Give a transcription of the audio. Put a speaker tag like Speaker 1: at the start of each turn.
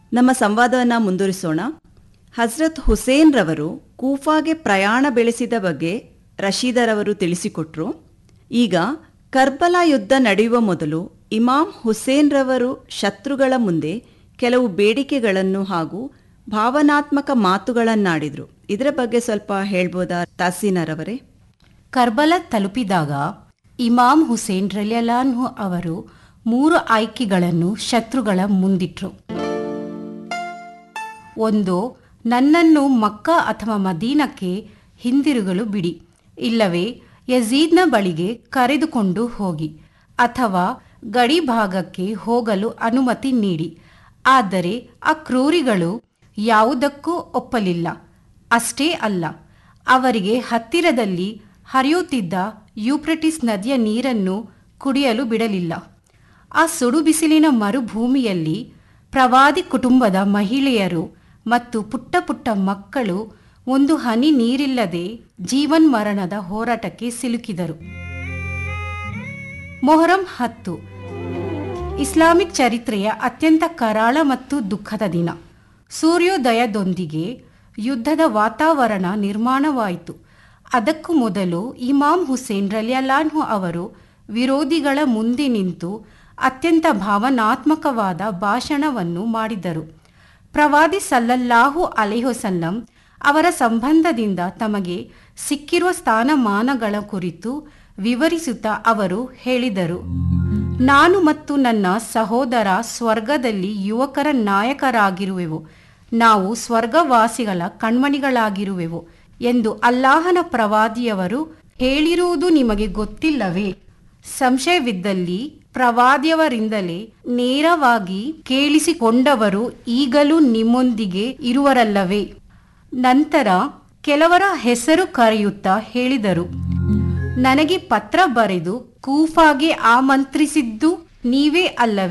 Speaker 1: ನಮ್ಮ ಸಂವಾದವನ್ನು ಮುಂದುವರಿಸೋಣ ಹಜ್ರತ್ ಹುಸೇನ್ ರವರು ಕೂಫಾಗೆ ಪ್ರಯಾಣ ಬೆಳೆಸಿದ ಬಗ್ಗೆ ರಶೀದರವರು ತಿಳಿಸಿಕೊಟ್ರು ಈಗ ಕರ್ಬಲಾ ಯುದ್ಧ ನಡೆಯುವ ಮೊದಲು ಇಮಾಮ್ ಹುಸೇನ್ ರವರು ಶತ್ರುಗಳ ಮುಂದೆ ಕೆಲವು ಬೇಡಿಕೆಗಳನ್ನು ಹಾಗೂ ಭಾವನಾತ್ಮಕ ಮಾತುಗಳನ್ನಾಡಿದ್ರು ಇದರ ಬಗ್ಗೆ ಸ್ವಲ್ಪ ಹೇಳ್ಬೋದಾ ತಾಸೀನರವರೇ
Speaker 2: ಕರ್ಬಲ ತಲುಪಿದಾಗ ಇಮಾಮ್ ಹುಸೇನ್ ರಲಿಯಲಾನ್ಹು ಅವರು ಮೂರು ಆಯ್ಕೆಗಳನ್ನು ಶತ್ರುಗಳ ಮುಂದಿಟ್ರು ಒಂದು ನನ್ನನ್ನು ಮಕ್ಕ ಅಥವಾ ಮದೀನಕ್ಕೆ ಹಿಂದಿರುಗಲು ಬಿಡಿ ಇಲ್ಲವೇ ಯಜೀದ್ನ ಬಳಿಗೆ ಕರೆದುಕೊಂಡು ಹೋಗಿ ಅಥವಾ ಗಡಿ ಭಾಗಕ್ಕೆ ಹೋಗಲು ಅನುಮತಿ ನೀಡಿ ಆದರೆ ಆ ಕ್ರೂರಿಗಳು ಯಾವುದಕ್ಕೂ ಒಪ್ಪಲಿಲ್ಲ ಅಷ್ಟೇ ಅಲ್ಲ ಅವರಿಗೆ ಹತ್ತಿರದಲ್ಲಿ ಹರಿಯುತ್ತಿದ್ದ ಯೂಪ್ರಟಿಸ್ ನದಿಯ ನೀರನ್ನು ಕುಡಿಯಲು ಬಿಡಲಿಲ್ಲ ಆ ಸುಡು ಬಿಸಿಲಿನ ಮರುಭೂಮಿಯಲ್ಲಿ ಪ್ರವಾದಿ ಕುಟುಂಬದ ಮಹಿಳೆಯರು ಮತ್ತು ಪುಟ್ಟ ಪುಟ್ಟ ಮಕ್ಕಳು ಒಂದು ಹನಿ ನೀರಿಲ್ಲದೆ ಜೀವನ್ಮರಣದ ಹೋರಾಟಕ್ಕೆ ಸಿಲುಕಿದರು ಮೊಹರಂ ಹತ್ತು ಇಸ್ಲಾಮಿಕ್ ಚರಿತ್ರೆಯ ಅತ್ಯಂತ ಕರಾಳ ಮತ್ತು ದುಃಖದ ದಿನ ಸೂರ್ಯೋದಯದೊಂದಿಗೆ ಯುದ್ಧದ ವಾತಾವರಣ ನಿರ್ಮಾಣವಾಯಿತು ಅದಕ್ಕೂ ಮೊದಲು ಇಮಾಮ್ ಹುಸೇನ್ ರಲಿಯಲಾನ್ಹು ಅವರು ವಿರೋಧಿಗಳ ಮುಂದೆ ನಿಂತು ಅತ್ಯಂತ ಭಾವನಾತ್ಮಕವಾದ ಭಾಷಣವನ್ನು ಮಾಡಿದರು ಪ್ರವಾದಿ ಸಲ್ಲಲ್ಲಾಹು ಅಲೆಹೊಸಲ್ಲಂ ಅವರ ಸಂಬಂಧದಿಂದ ತಮಗೆ ಸಿಕ್ಕಿರುವ ಸ್ಥಾನಮಾನಗಳ ಕುರಿತು ವಿವರಿಸುತ್ತಾ ಅವರು ಹೇಳಿದರು ನಾನು ಮತ್ತು ನನ್ನ ಸಹೋದರ ಸ್ವರ್ಗದಲ್ಲಿ ಯುವಕರ ನಾಯಕರಾಗಿರುವೆವು ನಾವು ಸ್ವರ್ಗವಾಸಿಗಳ ಕಣ್ಮಣಿಗಳಾಗಿರುವೆವು ಎಂದು ಅಲ್ಲಾಹನ ಪ್ರವಾದಿಯವರು ಹೇಳಿರುವುದು ನಿಮಗೆ ಗೊತ್ತಿಲ್ಲವೇ ಸಂಶಯವಿದ್ದಲ್ಲಿ ಪ್ರವಾದಿಯವರಿಂದಲೇ ನೇರವಾಗಿ ಕೇಳಿಸಿಕೊಂಡವರು ಈಗಲೂ ನಿಮ್ಮೊಂದಿಗೆ ಇರುವರಲ್ಲವೇ ನಂತರ ಕೆಲವರ ಹೆಸರು ಕರೆಯುತ್ತಾ ಹೇಳಿದರು ನನಗೆ ಪತ್ರ ಬರೆದು ಕೂಫಾಗೆ ಆಮಂತ್ರಿಸಿದ್ದು ನೀವೇ ಅಲ್ಲವೇ